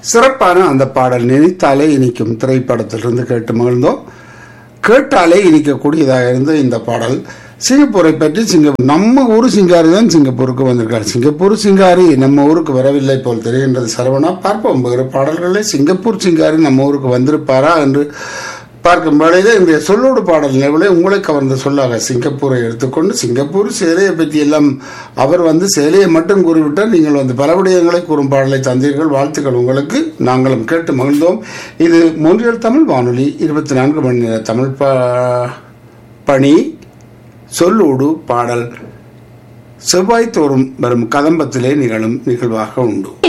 சிறப்பான அந்த பாடல் நினைத்தாலே இனிக்கும் திரைப்படத்திலிருந்து கேட்டு மகிழ்ந்தோம் கேட்டாலே இனிக்கக்கூடியதாக இருந்த இந்த பாடல் சிங்கப்பூரை பற்றி சிங்கப்பூர் நம்ம ஊர் சிங்காரி தான் சிங்கப்பூருக்கு வந்திருக்கார் சிங்கப்பூர் சிங்காரி நம்ம ஊருக்கு வரவில்லை போல் தெரிகின்றது சரவணா பார்ப்போம் வேறு பாடல்களே சிங்கப்பூர் சிங்காரி நம்ம ஊருக்கு வந்திருப்பாரா என்று பார்க்கும் வேளையிலே இந்த சொல்லோடு பாடல் நிலவிலே உங்களை கவர்ந்த சொல்லாக சிங்கப்பூரை எடுத்துக்கொண்டு சிங்கப்பூர் சேலையை பற்றி எல்லாம் அவர் வந்து சேலையை மட்டும் கூறிவிட்டால் நீங்கள் வந்து பல விடயங்களை கூறும் பாடலை தந்தீர்கள் வாழ்த்துக்கள் உங்களுக்கு நாங்களும் கேட்டு மகிழ்ந்தோம் இது மூன்றியல் தமிழ் வானொலி இருபத்தி நான்கு மணி நேர தமிழ் ப பணி சொல்லோடு பாடல் செவ்வாய் தோறும் வரும் கதம்பத்திலே நிகழும் நிகழ்வாக உண்டு